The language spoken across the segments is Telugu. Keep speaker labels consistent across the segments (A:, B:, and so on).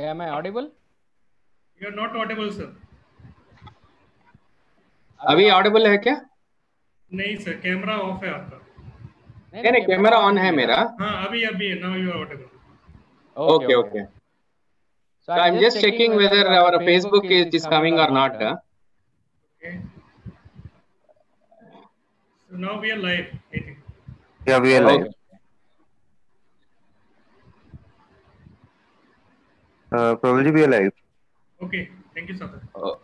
A: am I audible?
B: You are not audible, sir.
C: अभी ऑडिबल है क्या
B: नहीं सर कैमरा ऑफ है आपका
C: नहीं नहीं कैमरा ऑन है मेरा
B: हाँ अभी अभी now you are audible
C: okay okay so i'm just checking whether our facebook is, is coming or not huh?
B: Okay. So now we are live, I think.
D: Yeah, we are live. Uh, probably we are live.
B: Okay. Thank you, sir.
C: Oh.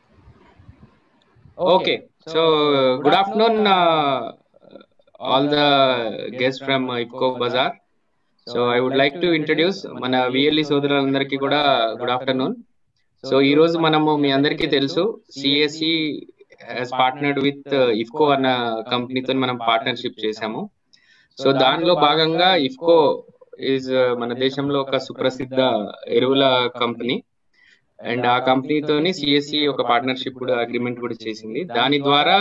C: okay so uh, good afternoon uh, all the guests from uh, IFCO bazaar so I would like to introduce మన విఎల్ఈ సోదరులందరికీ కూడా గుడ్ ఆఫ్టర్నూన్ సో ఈ రోజు మనము మీ అందరికీ తెలుసు CSC has partnered with IFFCO అన్న కంపెనీతో మనం పార్ట్నర్షిప్ చేశాము సో దానిలో భాగంగా ఇఫ్కో ఈజ్ మన దేశంలో ఒక సుప్రసిద్ధ ఎరువుల కంపెనీ అండ్ ఆ కంపెనీతోని సిఎస్సి ఒక పార్ట్నర్షిప్ కూడా అగ్రిమెంట్ కూడా చేసింది దాని ద్వారా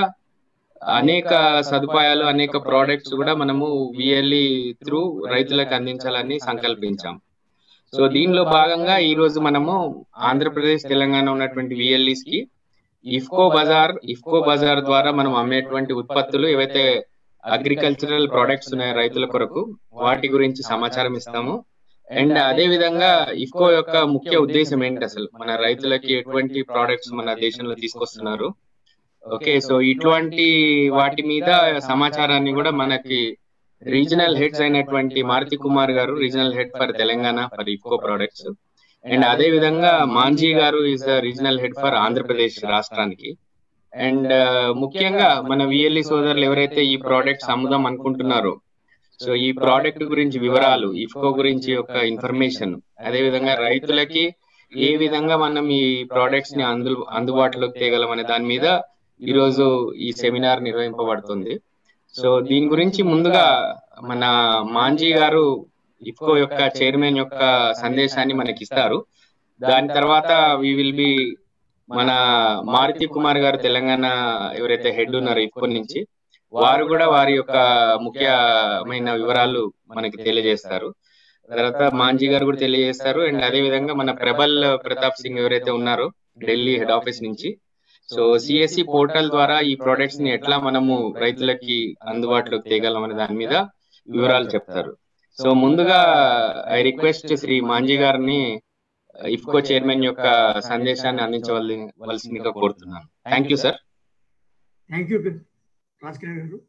C: అనేక సదుపాయాలు అనేక ప్రోడక్ట్స్ కూడా మనము విఎల్ఈ త్రూ రైతులకు అందించాలని సంకల్పించాం సో దీనిలో భాగంగా ఈ రోజు మనము ఆంధ్రప్రదేశ్ తెలంగాణ ఉన్నటువంటి విఎల్ఈస్ కి ఇఫ్కో బజార్ ఇఫ్కో బజార్ ద్వారా మనం అమ్మేటువంటి ఉత్పత్తులు ఏవైతే అగ్రికల్చరల్ ప్రొడక్ట్స్ ఉన్నాయో రైతుల కొరకు వాటి గురించి సమాచారం ఇస్తాము అండ్ అదే విధంగా ఇఫ్కో యొక్క ముఖ్య ఉద్దేశం ఏంటి అసలు మన రైతులకి ఎటువంటి ప్రోడక్ట్స్ మన దేశంలో తీసుకొస్తున్నారు ఓకే సో ఇటువంటి వాటి మీద సమాచారాన్ని కూడా మనకి రీజనల్ హెడ్స్ అయినటువంటి మారుతి కుమార్ గారు regional head for Telangana for IFFCO products and అదే విధంగా మాంజీ గారు is the regional head for Andhra Pradesh రాష్ట్రానికి అండ్ ముఖ్యంగా మన విఎల్ఈ సోదరులు ఎవరైతే ఈ ప్రోడక్ట్స్ అమ్ముదాం అనుకుంటున్నారో సో ఈ ప్రోడక్ట్ గురించి వివరాలు ఇఫ్కో గురించి యొక్క ఇన్ఫర్మేషన్ అదే విధంగా రైతులకి ఏ విధంగా మనం ఈ ప్రోడక్ట్స్ ని అందు అందుబాటులోకి తేగలం అనే దాని మీద ఈ రోజు ఈ సెమినార్ నిర్వహింపబడుతుంది సో దీని గురించి ముందుగా మన మాంజీ గారు ఇఫ్కో యొక్క చైర్మన్ యొక్క సందేశాన్ని మనకి ఇస్తారు దాని తర్వాత వి విల్ బి మన మారుతి కుమార్ గారు తెలంగాణ ఎవరైతే హెడ్ ఉన్నారో ఇఫ్కో నుంచి వారు కూడా వారి యొక్క ముఖ్యమైన వివరాలు మనకి తెలియజేస్తారు తర్వాత మాంజీ గారు కూడా తెలియజేస్తారు అండ్ అదే విధంగా మన ప్రబల్ ప్రతాప్ సింగ్ ఎవరైతే ఉన్నారో ఢిల్లీ హెడ్ ఆఫీస్ నుంచి సో సిఎస్సి పోర్టల్ ద్వారా ఈ ప్రొడక్ట్స్ ని ఎట్లా మనము రైతులకి అందుబాటులోకి తేగలం అనే దాని మీద వివరాలు చెప్తారు సో ముందుగా ఐ రిక్వెస్ట్ శ్రీ మాంజీ గారిని ఇఫ్కో చైర్మన్ యొక్క సందేశాన్ని అందించవలసిందిగా కోరుతున్నాను thank you sir
E: thank you రాజకీయ గారు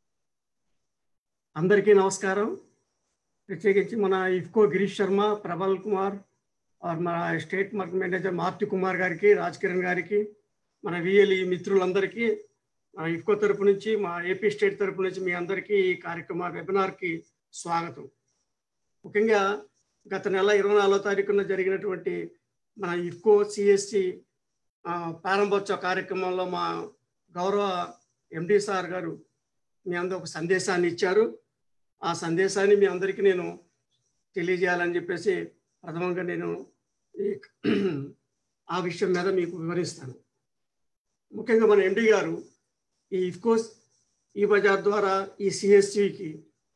E: అందరికీ నమస్కారం ప్రత్యేకించి మన ఇఫ్కో గిరీష్ శర్మ ప్రబల్ కుమార్ మన state market manager Maruti Kumar గారికి రాజ్ కిరణ్ గారికి మన విఎల్ఈ మిత్రులందరికీ ఇఫ్కో తరపు నుంచి మా ఏపీ స్టేట్ తరపు నుంచి మీ అందరికీ ఈ కార్యక్రమ వెబినార్కి స్వాగతం ముఖ్యంగా గత నెల ఇరవై నాలుగో తారీఖున జరిగినటువంటి మన ఇఫ్కో సిఎస్సి ప్రారంభోత్సవ కార్యక్రమంలో మా గౌరవ ఎండి సార్ గారు మీ అందరూ ఒక సందేశాన్ని ఇచ్చారు ఆ సందేశాన్ని మీ అందరికీ నేను తెలియజేయాలని చెప్పేసి ప్రథమంగా నేను ఈ ఆ విషయం మీద మీకు వివరిస్తాను ముఖ్యంగా మన ఎండి గారు ఈ ఇఫ్కోస్ ఈ బజార్ ద్వారా ఈ సిఎస్సికి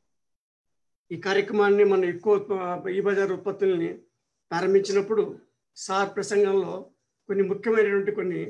E: ఈ కార్యక్రమాన్ని మన ఇఫ్కో ఈ బజార్ ఉత్పత్తుల్ని ప్రారంభించినప్పుడు సార్ ప్రసంగంలో కొన్ని ముఖ్యమైనటువంటి కొన్ని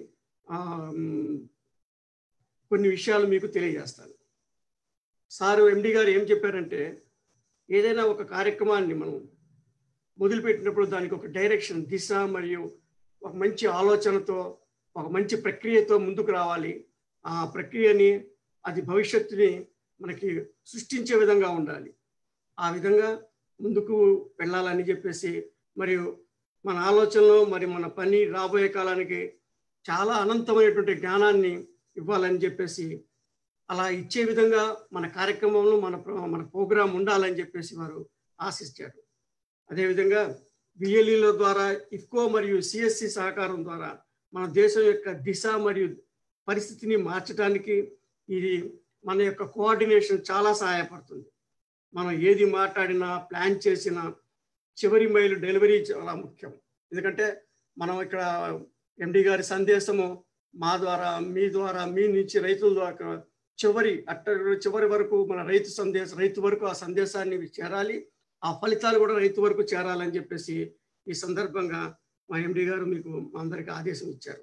E: కొన్ని విషయాలు మీకు తెలియజేస్తాను సారు ఎండి గారు ఏం చెప్పారంటే ఏదైనా ఒక కార్యక్రమాన్ని మనం మొదలుపెట్టినప్పుడు దానికి ఒక డైరెక్షన్ దిశ మరియు ఒక మంచి ఆలోచనతో ఒక మంచి ప్రక్రియతో ముందుకు రావాలి ఆ ప్రక్రియని అది భవిష్యత్తుని మనకి సృష్టించే విధంగా ఉండాలి ఆ విధంగా ముందుకు వెళ్ళాలని చెప్పేసి మరియు మన ఆలోచనలో మరి మన పని రాబోయే కాలానికి చాలా అనంతమైనటువంటి జ్ఞానాన్ని ఇవ్వాలని చెప్పేసి అలా ఇచ్చే విధంగా మన కార్యక్రమంలో మన మన ప్రోగ్రాం ఉండాలని చెప్పేసి వారు ఆశించారు అదేవిధంగా బిఎల్ఈల ద్వారా ఇఫ్కో మరియు సిఎస్సి సహకారం ద్వారా మన దేశం యొక్క దిశ మరియు పరిస్థితిని మార్చడానికి ఇది మన యొక్క కోఆర్డినేషన్ చాలా సహాయపడుతుంది మనం ఏది మాట్లాడినా ప్లాన్ చేసినా చివరి మైలు డెలివరీ చాలా ముఖ్యం ఎందుకంటే మనం ఇక్కడ ఎండి గారి సందేశము మా ద్వారా మీ ద్వారా మీ నుంచి రైతుల ద్వారా చివరి అట్ట చివరి వరకు మన రైతు సందేశం రైతు వరకు ఆ సందేశాన్ని చేరాలి ఆ ఫలితాలు కూడా రైతు వరకు చేరాలని చెప్పేసి ఈ సందర్భంగా మా ఎండి గారు మీకు మా అందరికీ ఆదేశం ఇచ్చారు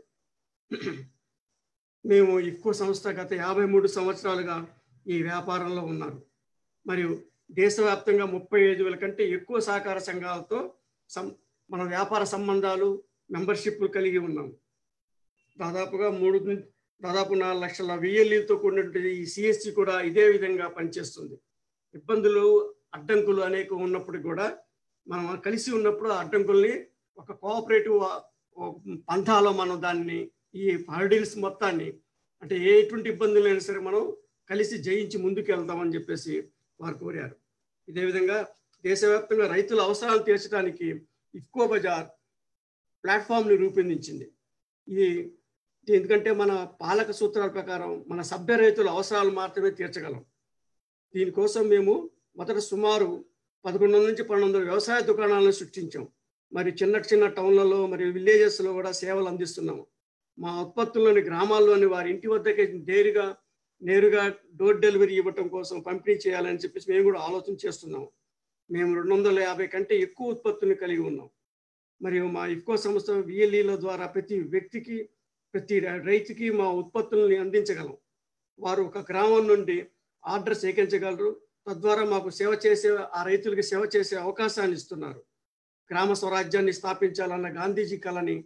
E: మేము ఎక్కువ సంస్థ గత యాభై మూడు సంవత్సరాలుగా ఈ వ్యాపారంలో ఉన్నారు మరియు దేశవ్యాప్తంగా ముప్పై ఐదు వేల కంటే ఎక్కువ సహకార సంఘాలతో సం మన వ్యాపార సంబంధాలు మెంబర్షిప్లు కలిగి ఉన్నాం దాదాపుగా మూడు నుం- దాదాపు నాలుగు లక్షల విఎల్ఈతో కూడినటువంటి ఈ సిఎస్సి కూడా ఇదే విధంగా పనిచేస్తుంది ఇబ్బందులు అడ్డంకులు అనేక ఉన్నప్పుడు కూడా మనం కలిసి ఉన్నప్పుడు ఆ అడ్డంకుల్ని ఒక కోఆపరేటివ్ పంథాలో మనం దాన్ని ఈ హర్డిల్స్ మొత్తాన్ని అంటే ఎటువంటి ఇబ్బందులైనా సరే మనం కలిసి జయించి ముందుకు వెళ్దామని చెప్పేసి వారు కోరారు ఇదే విధంగా దేశవ్యాప్తంగా రైతుల అవసరాలు తీర్చడానికి ఇఫ్కో బజార్ ప్లాట్ఫామ్ని రూపొందించింది ఇది ఇది ఎందుకంటే మన పాలక సూత్రాల ప్రకారం మన సభ్య రైతుల అవసరాలు మాత్రమే తీర్చగలం దీనికోసం మేము మొదట సుమారు పదకొండు వందల నుంచి పన్నెండు వందల వ్యవసాయ దుకాణాలను సృష్టించాం మరి చిన్న చిన్న టౌన్లలో మరియు విలేజెస్లో కూడా సేవలు అందిస్తున్నాము మా ఉత్పత్తుల్లోని గ్రామాల్లోని వారి ఇంటి వద్దకే నేరుగా నేరుగా డోర్ డెలివరీ ఇవ్వటం కోసం పంపిణీ చేయాలని చెప్పేసి మేము కూడా ఆలోచన చేస్తున్నాము మేము రెండు వందల యాభై కంటే ఎక్కువ ఉత్పత్తుల్ని కలిగి ఉన్నాం మరియు మా ఇఫ్కో సంస్థ విఎల్ఈల ద్వారా ప్రతి వ్యక్తికి ప్రతి రై- రైతుకి మా ఉత్పత్తుల్ని అందించగలం వారు ఒక గ్రామం నుండి ఆర్డర్ సేకరించగలరు తద్వారా మాకు సేవ చేసే ఆ రైతులకి సేవ చేసే అవకాశాన్ని ఇస్తున్నారు గ్రామ స్వరాజ్యాన్ని స్థాపించాలన్న గాంధీజీ కళని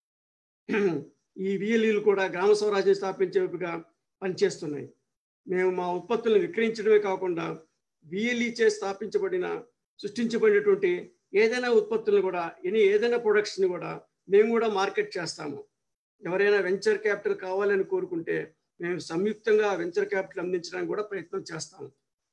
E: ఈ విఎల్ఈలు కూడా గ్రామ స్వరాజ్యం స్థాపించేవిగా పనిచేస్తున్నాయి మేము మా ఉత్పత్తులను విక్రయించడమే కాకుండా విఎల్ఈ చే స్థాపించబడిన సృష్టించబడినటువంటి ఏదైనా ఉత్పత్తులను కూడా ఎనీ ఏదైనా ప్రొడక్ట్స్ని కూడా మేము కూడా మార్కెట్ చేస్తాము ఎవరైనా వెంచర్ క్యాపిటల్ కావాలని కోరుకుంటే మేము సంయుక్తంగా వెంచర్ క్యాపిటల్ అందించడానికి కూడా ప్రయత్నం చేస్తాము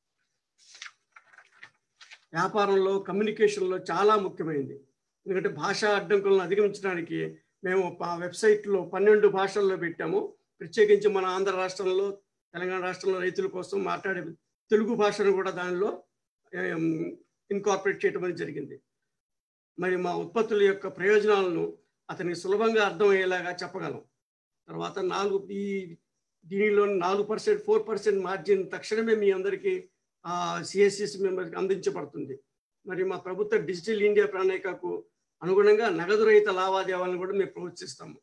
E: వ్యాపారంలో కమ్యూనికేషన్లో చాలా ముఖ్యమైనది ఎందుకంటే భాషా అడ్డంకులను అధిగమించడానికి మేము ఆ వెబ్సైట్లో పన్నెండు భాషల్లో పెట్టాము ప్రత్యేకించి మన ఆంధ్ర రాష్ట్రంలో తెలంగాణ రాష్ట్రంలో రైతుల కోసం మాట్లాడే తెలుగు భాషను కూడా దానిలో ఇన్కార్పొరేట్ చేయడం అనేది జరిగింది మరి మా ఉత్పత్తుల యొక్క ప్రయోజనాలను అతనికి సులభంగా అర్థమయ్యేలాగా చెప్పగలం తర్వాత నాలుగు ఈ దీనిలో నాలుగు పర్సెంట్ ఫోర్ పర్సెంట్ మార్జిన్ తక్షణమే మీ అందరికీ సిఎస్సిసి మెంబర్కి అందించబడుతుంది మరి మా ప్రభుత్వ డిజిటల్ ఇండియా ప్రణాళికకు అనుగుణంగా నగదు రహిత లావాదేవీలను కూడా మేము ప్రోత్సహిస్తాము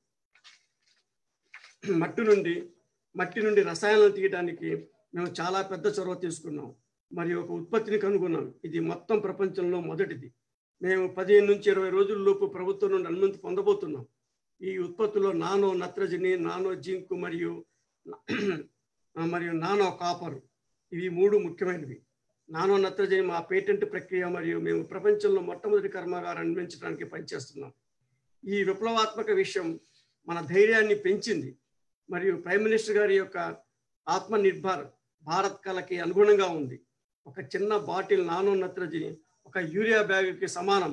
E: మట్టి నుండి మట్టి నుండి రసాయనాలు తీయడానికి మేము చాలా పెద్ద చొరవ తీసుకున్నాం మరియు ఒక ఉత్పత్తిని కనుగొన్నాం ఇది మొత్తం ప్రపంచంలో మొదటిది మేము పదిహేను నుంచి ఇరవై రోజుల లోపు ప్రభుత్వం నుండి అనుమతి పొందబోతున్నాం ఈ ఉత్పత్తిలో నానో నత్రజని నానో జింక్ మరియు మరియు నానో కాపర్ ఇవి మూడు ముఖ్యమైనవి నానో నత్రజని మా పేటెంట్ ప్రక్రియ మరియు మేము ప్రపంచంలో మొట్టమొదటి కర్మాగారాన్ని నిర్మించడానికి పనిచేస్తున్నాం ఈ విప్లవాత్మక విషయం మన ధైర్యాన్ని పెంచింది మరియు ప్రైమ్ మినిస్టర్ గారి యొక్క ఆత్మ నిర్భర్ భారత్ కళకి అనుగుణంగా ఉంది ఒక చిన్న బాటిల్ నానో నత్రజని ఒక యూరియా బ్యాగ్కి సమానం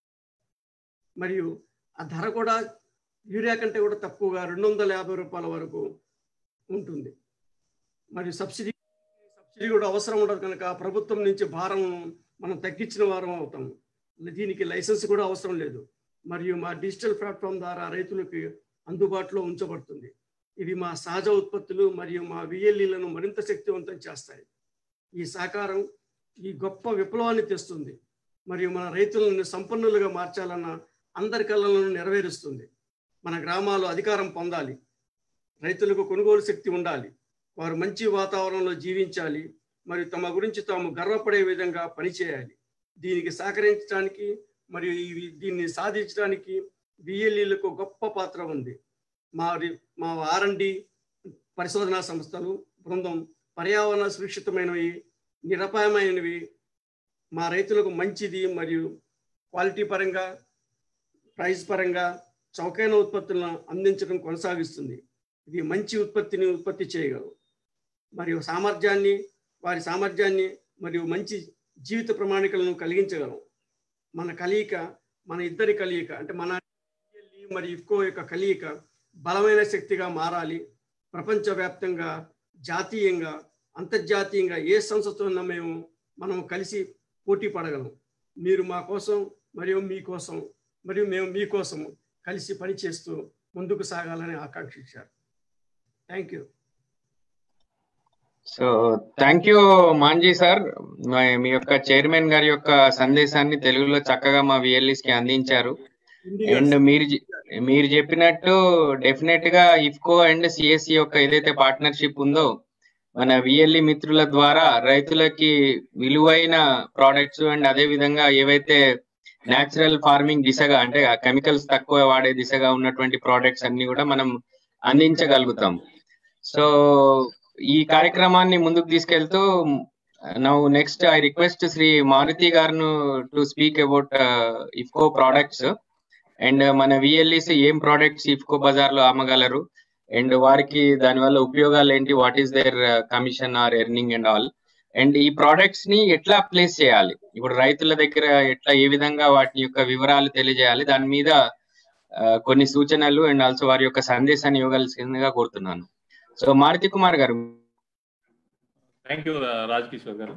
E: మరియు ఆ ధర కూడా యూరియా కంటే కూడా తక్కువగా రెండు వందల యాభై రూపాయల వరకు ఉంటుంది మరియు సబ్సిడీ సబ్సిడీ కూడా అవసరం ఉండదు కనుక ప్రభుత్వం నుంచి భారం మనం తగ్గించిన వారం అవుతాం దీనికి లైసెన్స్ కూడా అవసరం లేదు మరియు మా డిజిటల్ ప్లాట్ఫామ్ ద్వారా రైతులకు అందుబాటులో ఉంచబడుతుంది ఇవి మా సహజ ఉత్పత్తులు మరియు మా విఎల్ఈలను మరింత శక్తివంతం చేస్తాయి ఈ సహకారం ఈ గొప్ప విప్లవాన్ని తెస్తుంది మరియు మన రైతులను సంపన్నులుగా మార్చాలన్న అందరి కళలను నెరవేరుస్తుంది మన గ్రామాలు అధికారం పొందాలి రైతులకు కొనుగోలు శక్తి ఉండాలి వారు మంచి వాతావరణంలో జీవించాలి మరియు తమ గురించి తాము గర్వపడే విధంగా పనిచేయాలి దీనికి సహకరించడానికి మరియు ఈ దీన్ని సాధించడానికి బిఎల్ఈలకు గొప్ప పాత్ర ఉంది మా మా ఆర్ఎండి పరిశోధనా సంస్థలు బృందం పర్యావరణ సురక్షితమైనవి నిరపాయమైనవి మా రైతులకు మంచిది మరియు క్వాలిటీ పరంగా ప్రైస్ పరంగా చౌకైన ఉత్పత్తులను అందించడం కొనసాగిస్తుంది ఇది మంచి ఉత్పత్తిని ఉత్పత్తి చేయగలవు మరియు సామర్థ్యాన్ని వారి సామర్థ్యాన్ని మరియు మంచి జీవిత ప్రమాణికలను కలిగించగలం మన కలయిక మన ఇద్దరి కలయిక అంటే మన మరియు ఇఫ్కో యొక్క కలయిక బలమైన శక్తిగా మారాలి ప్రపంచవ్యాప్తంగా జాతీయంగా అంతర్జాతీయంగా ఏ సంస్థతో ఉన్నా మేము మనం కలిసి పోటీ పడగలం మీరు మా కోసం మరియు మీకోసం మరియు మేము మీకోసం కలిసి పనిచేస్తూ ముందుకు సాగాలని ఆకాంక్షించారు thank you
C: so thank you Manji sir మీ యొక్క చైర్మన్ గారి యొక్క సందేశాన్ని తెలుగులో చక్కగా మా విఎల్ఈస్ కి అందించారు
E: MD గారు
C: అండ్ మీరు చె- మీరు చెప్పినట్టు డెఫినెట్ గా ఇఫ్కో అండ్ సిఎస్సి యొక్క ఏదైతే పార్ట్నర్షిప్ ఉందో మన విఎల్ఈ మిత్రుల ద్వారా రైతులకి విలువైన ప్రోడక్ట్స్ అండ్ అదే విధంగా ఏవైతే న్యాచురల్ ఫార్మింగ్ దిశగా అంటే కెమికల్స్ తక్కువ వాడే దిశగా ఉన్నటువంటి ప్రోడక్ట్స్ అన్ని కూడా మనం అందించగలుగుతాం సో ఈ కార్యక్రమాన్ని ముందుకు తీసుకెళ్తూ now next I request Shri Maruti గారు to speak about IFFCO products and మన విఎల్ఈస్ ఏం ప్రోడక్ట్స్ ఇఫ్కో బజార్ లో అమ్మగలరు అండ్ వారికి దానివల్ల ఉపయోగాలు ఏంటి what is there commission or earning and all and ఈ ప్రోడక్ట్స్ ని ఎట్లా ప్లేస్ చేయాలి ఇప్పుడు రైతుల దగ్గర ఎట్లా ఏ విధంగా వాటి యొక్క వివరాలు తెలియజేయాలి దాని మీద ఆ, కొన్ని సూచనలు అండ్ ఆల్సో వారి యొక్క సందేశాన్ని ఇవ్వగలసిందిగా కోరుతున్నాను సో మారుతి కుమార్ గారు
A: థ్యాంక్ యూ రాజ్ కిషోర్ గారు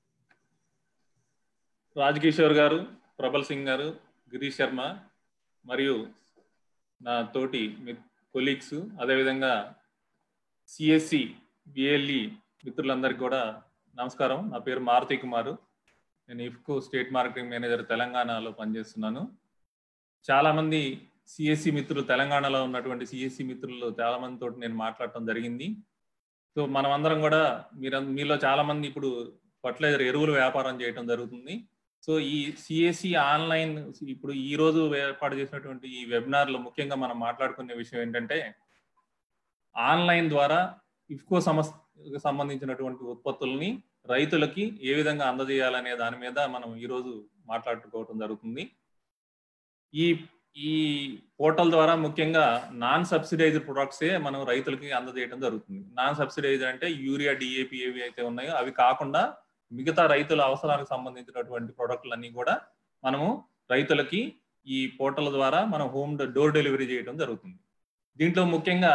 A: రాజ్ కిషోర్ గారు ప్రబల్ సింగ్ గారు గిరీష్ శర్మ మరియు నా తోటి కొలీగ్స్ అదేవిధంగా సిఎస్సి బిఎల్ఈ మిత్రులందరికీ కూడా నమస్కారం నా పేరు మారుతి కుమారు నేను ఇఫ్కో స్టేట్ మార్కెటింగ్ మేనేజర్ తెలంగాణలో పనిచేస్తున్నాను చాలా మంది సిఎస్సి మిత్రులు తెలంగాణలో ఉన్నటువంటి సిఎస్సి మిత్రులు చాలా మందితో నేను మాట్లాడటం జరిగింది సో మనం అందరం కూడా మీరు మీలో చాలా మంది ఇప్పుడు ఫర్టిలైజర్ ఎరువులు వ్యాపారం చేయడం జరుగుతుంది సో ఈ సిఎస్సి ఆన్లైన్ ఇప్పుడు ఈ రోజు ఏర్పాటు చేసినటువంటి ఈ వెబినార్ లో ముఖ్యంగా మనం మాట్లాడుకునే విషయం ఏంటంటే ఆన్లైన్ ద్వారా ఇఫ్కో సంస్థకు సంబంధించినటువంటి ఉత్పత్తుల్ని రైతులకి ఏ విధంగా అందజేయాలనే దాని మీద మనం ఈ రోజు మాట్లాడుకోవటం జరుగుతుంది ఈ ఈ పోర్టల్ ద్వారా ముఖ్యంగా నాన్ సబ్సిడైజ్డ్ ప్రొడక్ట్సే మనం రైతులకి అందజేయడం జరుగుతుంది నాన్ సబ్సిడైజ్డ్ అంటే యూరియా డిఏపి ఏవి అయితే ఉన్నాయో అవి కాకుండా మిగతా రైతుల అవసరానికి సంబంధించినటువంటి ప్రొడక్టులన్నీ కూడా మనము రైతులకి ఈ పోర్టల్ ద్వారా మనం హోమ్ డోర్ డెలివరీ చేయడం జరుగుతుంది దీంట్లో ముఖ్యంగా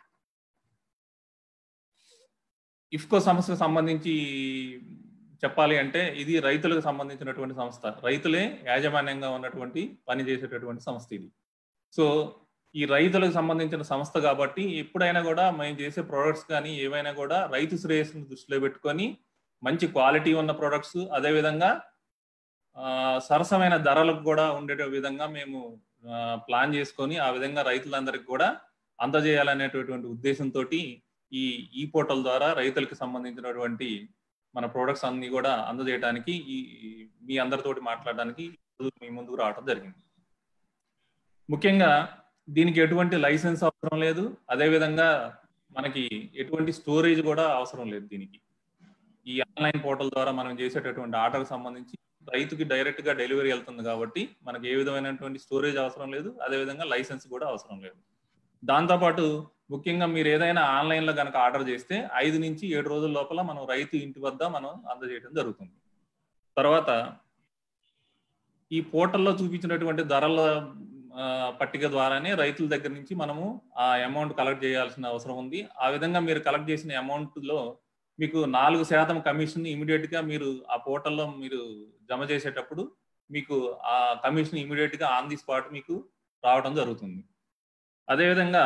A: ఇఫ్కో సంస్థకు సంబంధించి చెప్పాలి అంటే ఇది రైతులకు సంబంధించినటువంటి సంస్థ రైతులే యాజమాన్యంగా ఉన్నటువంటి పని చేసేటటువంటి సంస్థ ఇది సో ఈ రైతులకు సంబంధించిన సంస్థ కాబట్టి ఎప్పుడైనా కూడా మేము చేసే ప్రొడక్ట్స్ కానీ ఏవైనా కూడా రైతు శ్రేయస్సును దృష్టిలో పెట్టుకొని మంచి క్వాలిటీ ఉన్న ప్రొడక్ట్స్ అదేవిధంగా సరసమైన ధరలకు కూడా ఉండే విధంగా మేము ప్లాన్ చేసుకొని ఆ విధంగా రైతులందరికీ కూడా అందజేయాలనేటటువంటి ఉద్దేశంతో ఈ ఈ పోర్టల్ ద్వారా రైతులకు సంబంధించినటువంటి మన ప్రోడక్ట్స్ అన్ని కూడా అందజేయడానికి ఈ మీ అందరితోటి మాట్లాడడానికి మీ ముందుకు రావడం జరిగింది ముఖ్యంగా దీనికి ఎటువంటి లైసెన్స్ అవసరం లేదు అదేవిధంగా మనకి ఎటువంటి స్టోరేజ్ కూడా అవసరం లేదు దీనికి ఈ ఆన్లైన్ పోర్టల్ ద్వారా మనం చేసేటటువంటి ఆర్డర్ సంబంధించి రైతుకి డైరెక్ట్ గా డెలివరీ వెళ్తుంది కాబట్టి మనకి ఏ విధమైనటువంటి స్టోరేజ్ అవసరం లేదు అదేవిధంగా లైసెన్స్ కూడా అవసరం లేదు దాంతోపాటు ముఖ్యంగా మీరు ఏదైనా ఆన్లైన్ లో కనుక ఆర్డర్ చేస్తే ఐదు నుంచి ఏడు రోజుల లోపల మనం రైతు ఇంటి వద్ద మనం అందజేయడం జరుగుతుంది తర్వాత ఈ పోర్టల్లో చూపించినటువంటి ధరల పట్టిక ద్వారానే రైతుల దగ్గర నుంచి మనము ఆ అమౌంట్ కలెక్ట్ చేయాల్సిన అవసరం ఉంది ఆ విధంగా మీరు కలెక్ట్ చేసిన అమౌంట్ లో మీకు నాలుగు శాతం కమిషన్ ఇమీడియట్ గా మీరు ఆ పోర్టల్లో మీరు జమ చేసేటప్పుడు మీకు ఆ కమిషన్ ఇమీడియట్ గా ఆన్ ది స్పాట్ మీకు రావడం జరుగుతుంది అదేవిధంగా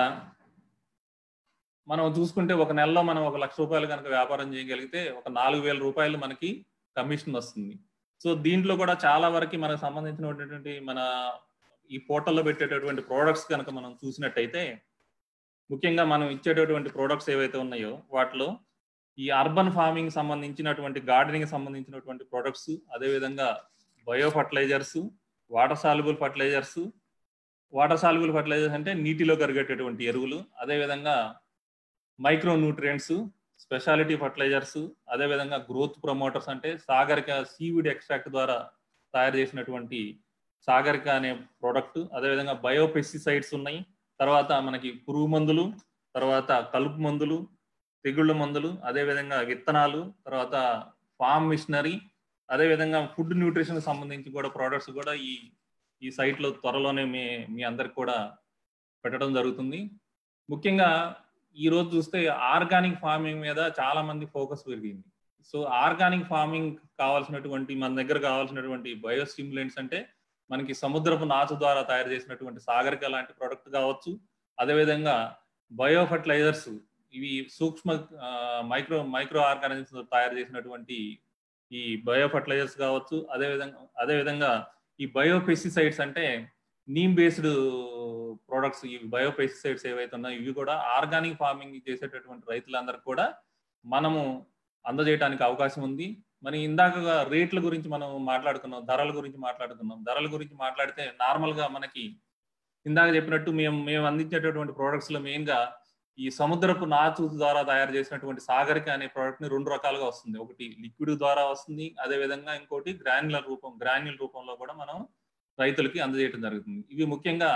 A: మనం చూసుకుంటే ఒక నెలలో మనం ఒక లక్ష రూపాయలు కనుక వ్యాపారం చేయగలిగితే ఒక నాలుగు వేల రూపాయలు మనకి కమిషన్ వస్తుంది సో దీంట్లో కూడా చాలా వరకు మనకు సంబంధించినటువంటి మన ఈ పోర్టల్లో పెట్టేటటువంటి ప్రోడక్ట్స్ కనుక మనం చూసినట్టయితే ముఖ్యంగా మనం ఇచ్చేటటువంటి ప్రోడక్ట్స్ ఏవైతే ఉన్నాయో వాటిలో ఈ అర్బన్ ఫార్మింగ్ సంబంధించినటువంటి గార్డెనింగ్ సంబంధించినటువంటి ప్రొడక్ట్స్ అదేవిధంగా bio fertilisers water soluble fertilisers water soluble fertilisers అంటే నీటిలో కరిగేటటువంటి ఎరువులు అదేవిధంగా మైక్రో న్యూట్రియంట్స్ స్పెషాలిటీ ఫర్టిలైజర్స్ అదేవిధంగా గ్రోత్ ప్రమోటర్స్ అంటే సాగరిక సీవిడ్ ఎక్స్ట్రాక్ట్ ద్వారా తయారు చేసినటువంటి సాగరిక అనే ప్రోడక్ట్ అదేవిధంగా బయో పెస్టిసైడ్స్ ఉన్నాయి తర్వాత మనకి పురుగు మందులు తర్వాత కలుపు మందులు తెగుళ్ళ మందులు అదేవిధంగా విత్తనాలు తర్వాత ఫామ్ మిషనరీ అదేవిధంగా ఫుడ్ న్యూట్రిషన్ సంబంధించి కూడా ప్రోడక్ట్స్ కూడా ఈ ఈ సైట్లో త్వరలోనే మీ మీ అందరికి కూడా పెట్టడం జరుగుతుంది ముఖ్యంగా ఈ రోజు చూస్తే ఆర్గానిక్ ఫార్మింగ్ మీద చాలా మంది ఫోకస్ పెరిగింది సో ఆర్గానిక్ ఫార్మింగ్ కావాల్సినటువంటి మన దగ్గర కావాల్సినటువంటి బయో స్టిమ్యులెంట్స్ అంటే మనకి సముద్రపు నాచు ద్వారా తయారు చేసినటువంటి సాగరిక లాంటి ప్రోడక్ట్ కావచ్చు అదేవిధంగా బయో ఫర్టిలైజర్స్ ఇవి సూక్ష్మ మైక్రో మైక్రో ఆర్గానిజమ్స్ తయారు చేసినటువంటి ఈ బయో ఫర్టిలైజర్స్ కావచ్చు అదేవిధంగా అదేవిధంగా ఈ బయో పెస్టిసైడ్స్ అంటే నీమ్ బేస్డ్ ప్రొడక్ట్స్ ఈ బయోపెస్టిసైడ్స్ ఏవైతే ఉన్నాయో ఇవి కూడా ఆర్గానిక్ ఫార్మింగ్ చేసేటటువంటి రైతులందరికీ కూడా మనము అందజేయడానికి అవకాశం ఉంది మరి ఇందాక రేట్ల గురించి మనం మాట్లాడుకున్నాం ధరల గురించి మాట్లాడుకున్నాం ధరల గురించి మాట్లాడితే నార్మల్ గా మనకి ఇందాక చెప్పినట్టు మేము మేము అందించేటటువంటి ప్రోడక్ట్స్ లో మెయిన్ గా ఈ సముద్రపు నాచు ద్వారా తయారు చేసినటువంటి సాగరిక అనే ప్రోడక్ట్ ని రెండు రకాలుగా వస్తుంది ఒకటి లిక్విడ్ ద్వారా వస్తుంది అదే విధంగా ఇంకోటి గ్రాన్యులర్ రూపం గ్రాన్యుల్ రూపంలో కూడా మనం రైతులకి అందజేయడం జరుగుతుంది ఇవి ముఖ్యంగా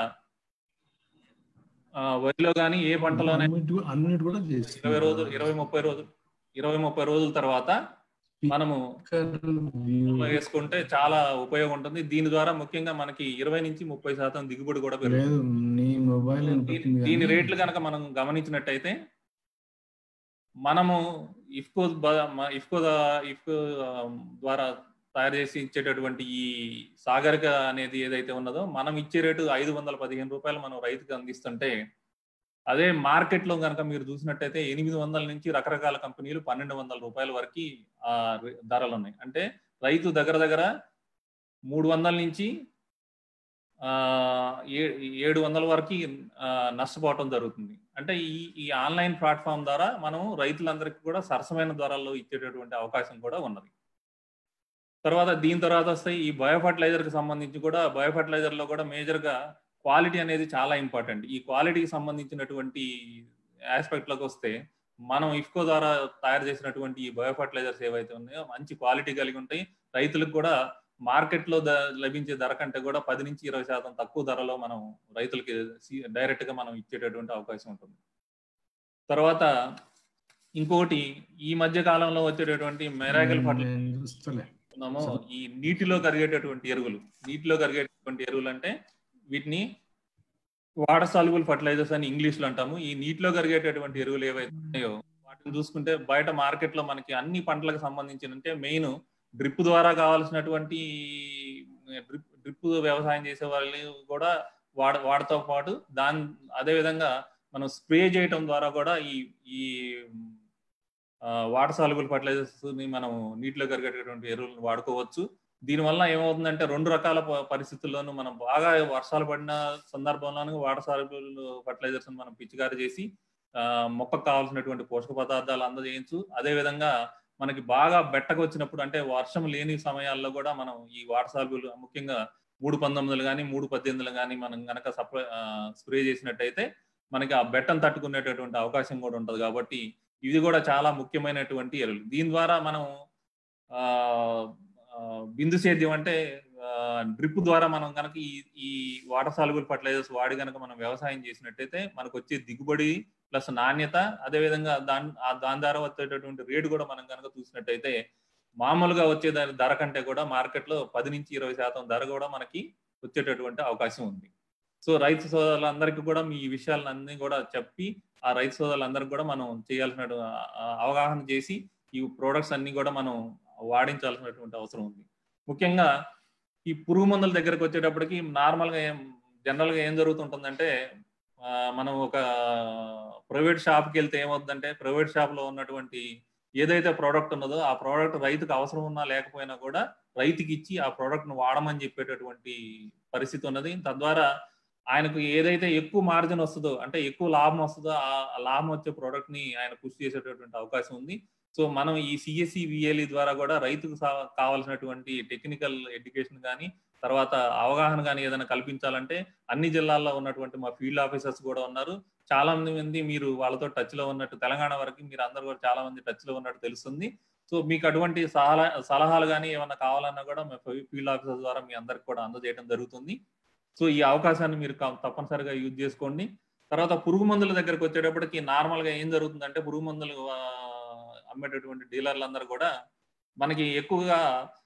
A: ఆ, వరిలో కానీ ఏ పంటలోనే
F: అన్నిటి అన్నిటి కూడా
A: ఇరవై రోజులు ఇరవై ముప్పై రోజులు ఇరవై ముప్పై రోజుల తర్వాత మనము వేసుకుంటే చాలా ఉపయోగం ఉంటుంది దీని ద్వారా ముఖ్యంగా మనకి ఇరవై నుంచి ముప్పై శాతం దిగుబడి కూడా పెరుగుతుంది
F: లేదు నీ మొబైల్
A: దీని-
F: వినపడుతుంది
A: దీని
F: కానీ
A: రేట్లు కనుక మనం గమనించినట్టయితే మనము ఇఫ్కో బ- మ- ఇఫ్కో దా- ఇఫ్కో ఆ, ద్వారా తయారు చేసి ఇచ్చేటటువంటి ఈ సాగరిక అనేది ఏదైతే ఉన్నదో మనం ఇచ్చే రేటు ఐదు వందల పదిహేను రూపాయలు మనం రైతుకి అందిస్తుంటే అదే మార్కెట్ లో కనుక మీరు చూసినట్టయితే ఎనిమిది వందల నుంచి రకరకాల కంపెనీలు పన్నెండు వందల రూపాయల వరకు ఆ రే- ధరలు ఉన్నాయి అంటే రైతు దగ్గర దగ్గర మూడు వందల నుంచి ఆ ఏ- ఏడు వందల వరకు ఆ, నష్టపోవటం జరుగుతుంది అంటే ఈ ఈ ఆన్లైన్ ప్లాట్ఫామ్ ద్వారా మనం రైతులందరికీ కూడా సరసమైన ధరల్లో ఇచ్చేటటువంటి అవకాశం కూడా ఉన్నది తర్వాత దీని తర్వాత వస్తే ఈ బయో ఫర్టిలైజర్ కి సంబంధించి కూడా బయో ఫర్టిలైజర్ లో కూడా మేజర్ గా క్వాలిటీ అనేది చాలా ఇంపార్టెంట్ ఈ క్వాలిటీకి సంబంధించినటువంటి ఆస్పెక్ట్ లోకి వస్తే మనం ఇఫ్కో ద్వారా తయారు చేసినటువంటి ఈ బయో ఫర్టిలైజర్స్ ఏవైతే ఉన్నాయో మంచి క్వాలిటీ కలిగి ఉంటాయి రైతులకు కూడా మార్కెట్ లో ద- లభించే ధర కంటే కూడా పది నుంచి ఇరవై శాతం తక్కువ ధరలో మనం రైతులకి డైరెక్ట్ గా మనం ఇచ్చేటటువంటి అవకాశం ఉంటుంది తర్వాత ఇంకోటి ఈ మధ్య కాలంలో వచ్చేటటువంటి మెరాగల్ ఫర్టిలైజర్
F: నేను చూస్తలే
A: ఉన్నామో ఈ నీటిలో కరిగేటటువంటి ఎరువులు నీటిలో కరిగేటటువంటి ఎరువులు అంటే వీటిని వాటర్ సాల్యుబుల్ ఫర్టిలైజర్స్ అని ఇంగ్లీష్ లో అంటాము ఈ నీటిలో కరిగేటటువంటి ఎరువులు ఏవైతే ఉన్నాయో వాటిని చూసుకుంటే బయట మార్కెట్ లో మనకి అన్ని పంటలకు సంబంధించి అంటే మెయిన్ డ్రిప్ ద్వారా కావాల్సినటువంటి డ్రిప్ డ్రిప్ వ్యవసాయం చేసే వాళ్ళు కూడా వాడ వాటితో పాటు దాని అదే విధంగా మనం స్ప్రే చేయటం ద్వారా కూడా ఈ ఈ వాటర్ సాల్యుబుల్ ఫర్టిలైజర్స్ ని మనం నీటిలో కరిగేటటువంటి ఎరువులను వాడుకోవచ్చు దీనివల్ల ఏమవుతుందంటే రెండు రకాల ప- పరిస్థితుల్లోనూ మనం బాగా వర్షాలు పడిన సందర్భంలోనూ వాటర్ సాల్యుబుల్ ఫర్టిలైజర్స్ మనం పిచికారి చేసి ఆ, మొక్కకు కావాల్సినటువంటి పోషక పదార్థాలు అందజేయచ్చు అదే విధంగా మనకి బాగా బెట్టకు వచ్చినప్పుడు అంటే వర్షం లేని సమయాల్లో కూడా మనం ఈ వాటర్ సాల్యుబుల్ ముఖ్యంగా మూడు పంతొమ్మిదిలు కానీ మూడు పద్దెనిమిదిలు కానీ మనం గనక సప్లై స్ప్రే చేసినట్టయితే మనకి ఆ బెట్టను తట్టుకునేటటువంటి అవకాశం కూడా ఉంటుంది కాబట్టి ఇది కూడా చాలా ముఖ్యమైనటువంటి ఎరువులు దీని ద్వారా మనం ఆ ఆ, బిందు సేద్యం అంటే డ్రిప్ ద్వారా మనం కనుక ఈ ఈ వాటర్ సాల్యుబుల్ ఫర్టిలైజర్స్ వాడి కనుక మనం వ్యవసాయం చేసినట్టయితే మనకు వచ్చే దిగుబడి ప్లస్ నాణ్యత అదే విధంగా దాని ఆ దాని ద్వారా వచ్చేటటువంటి రేటు కూడా మనం కనుక చూసినట్టయితే మామూలుగా వచ్చే దాని ధర కంటే కూడా మార్కెట్ లో పది నుంచి ఇరవై శాతం ధర కూడా మనకి వచ్చేటటువంటి అవకాశం ఉంది సో రైతు సోదరులందరికీ కూడా మీ ఈ విషయాలన్నీ కూడా చెప్పి ఆ రైతు సోదరులందరికీ కూడా మనం చేయాల్సిన అవగాహన చేసి ఈ ప్రోడక్ట్స్ అన్ని కూడా మనం వాడించాల్సినటువంటి అవసరం ఉంది ముఖ్యంగా ఈ పురుగు మందుల దగ్గరకు వచ్చేటప్పటికి నార్మల్ గా ఏం జనరల్ గా ఏం జరుగుతుంటుందంటే ఆ, మనం ఒక ప్రైవేట్ షాప్కి వెళ్తే ఏమవుతుందంటే ప్రైవేట్ షాప్ లో ఉన్నటువంటి ఏదైతే ప్రోడక్ట్ ఉన్నదో ఆ ప్రోడక్ట్ రైతుకు అవసరం ఉన్నా లేకపోయినా కూడా రైతుకి ఇచ్చి ఆ ప్రోడక్ట్ ను వాడమని చెప్పేటటువంటి పరిస్థితి ఉన్నది తద్వారా ఆయనకు ఏదైతే ఎక్కువ మార్జిన్ వస్తుందో అంటే ఎక్కువ లాభం వస్తుందో ఆ ఆ లాభం వచ్చే ప్రోడక్ట్ ని ఆయన పుష్ చేసేటటువంటి అవకాశం ఉంది సో మనం ఈ సిఎస్సి విఎల్ఈ ద్వారా కూడా రైతుకు సా- కావాల్సినటువంటి టెక్నికల్ ఎడ్యుకేషన్ కానీ తర్వాత అవగాహన కానీ ఏదైనా కల్పించాలంటే అన్ని జిల్లాల్లో ఉన్నటువంటి మా ఫీల్డ్ ఆఫీసర్స్ కూడా ఉన్నారు చాలా మంది మీరు వాళ్ళతో టచ్ లో ఉన్నట్టు తెలంగాణ వరకు మీరు అందరు కూడా చాలా మంది టచ్ లో ఉన్నట్టు తెలుస్తుంది సో మీకు అటువంటి సలహా సలహాలు కానీ ఏమన్నా కావాలన్నా కూడా మా ఫీల్డ్ ఆఫీసర్ ద్వారా మీ అందరికి కూడా అందజేయడం జరుగుతుంది సో ఈ అవకాశాన్ని మీరు కా- తప్పనిసరిగా యూజ్ చేసుకోండి తర్వాత పురుగు మందుల దగ్గరకు వచ్చేటప్పటికి నార్మల్ గా ఏం జరుగుతుందంటే పురుగు మందులు ఆ, అమ్మేటటువంటి డీలర్లందరూ కూడా మనకి ఎక్కువగా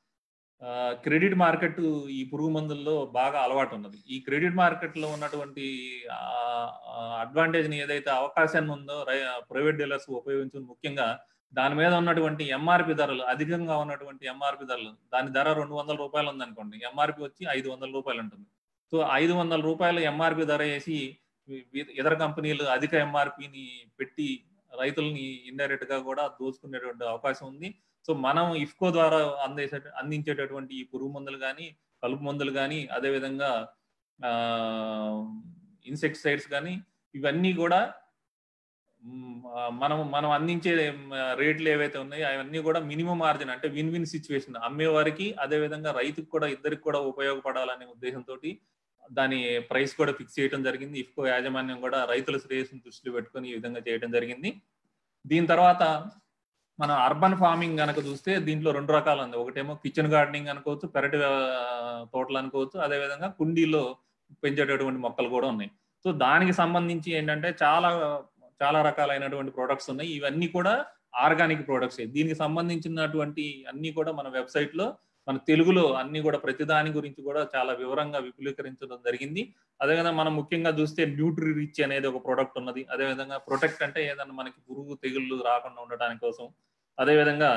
A: క్రెడిట్ మార్కెట్ ఈ పురుగు మందుల్లో బాగా అలవాటు ఉన్నది ఈ క్రెడిట్ మార్కెట్ లో ఉన్నటువంటి అడ్వాంటేజ్ ని ఏదైతే అవకాశాన్ని ఉందో ప్రైవేట్ డీలర్స్ ఉపయోగించుకుని ముఖ్యంగా దాని మీద ఉన్నటువంటి ఎంఆర్పి ధరలు అధికంగా ఉన్నటువంటి ఎంఆర్పి ధరలు దాని ధర రెండు వందల రూపాయలు ఉందనుకోండి ఎంఆర్పి వచ్చి ఐదు వందల రూపాయలు ఉంటుంది సో ఐదు వందల రూపాయలు ఎంఆర్పి ధర వేసి ఇ- ఇతర కంపెనీలు అధిక ఎంఆర్పిని పెట్టి రైతుల్ని ఇండైరెక్ట్ గా కూడా దోచుకునేటువంటి అవకాశం ఉంది సో మనం ఇఫ్కో ద్వారా అందేసే అందించేటటువంటి ఈ పురుగు మందులు కానీ కలుపు మందులు కానీ అదే విధంగా ఇన్సెక్టిసైడ్స్ కానీ ఇవన్నీ కూడా మ్, ఆ, మనం మనం అందించే మ్, రేట్లు ఏవైతే ఉన్నాయో అవన్నీ కూడా మినిమం మార్జిన్ అంటే విన్ విన్ సిచ్యువేషన్ అమ్మేవారికి అదే విధంగా రైతుకు కూడా ఇద్దరికి కూడా ఉపయోగపడాలనే ఉద్దేశంతో దాని ప్రైస్ కూడా ఫిక్స్ చేయడం జరిగింది ఇఫ్కో యాజమాన్యం కూడా రైతుల శ్రేయస్సును దృష్టిలో పెట్టుకొని ఈ విధంగా చేయడం జరిగింది దీని తర్వాత మనం అర్బన్ ఫార్మింగ్ కనుక చూస్తే దీంట్లో రెండు రకాలు ఉంది ఒకటేమో కిచెన్ గార్డెనింగ్ అనుకోవచ్చు పెరటి ఆ, తోటలు అనుకోవచ్చు అదేవిధంగా కుండీలో పెంచేటటువంటి మొక్కలు కూడా ఉన్నాయి సో దానికి సంబంధించి ఏంటంటే చాలా చాలా రకాలైనటువంటి ప్రొడక్ట్స్ ఉన్నాయి ఇవన్నీ కూడా ఆర్గానిక్ ప్రొడక్ట్స్ దీనికి సంబంధించినటువంటి అన్ని కూడా మన వెబ్సైట్ లో మన తెలుగులో అన్ని కూడా ప్రతిదాని గురించి కూడా చాలా వివరంగా విపులీకరించడం జరిగింది అదేవిధంగా మనం ముఖ్యంగా చూస్తే న్యూట్రీ రిచ్ అనేది ఒక ప్రోడక్ట్ ఉన్నది అదేవిధంగా ప్రొటెక్ట్ అంటే ఏదైనా మనకి పురుగు తెగుళ్ళు రాకుండా ఉండటానికి కోసం అదేవిధంగా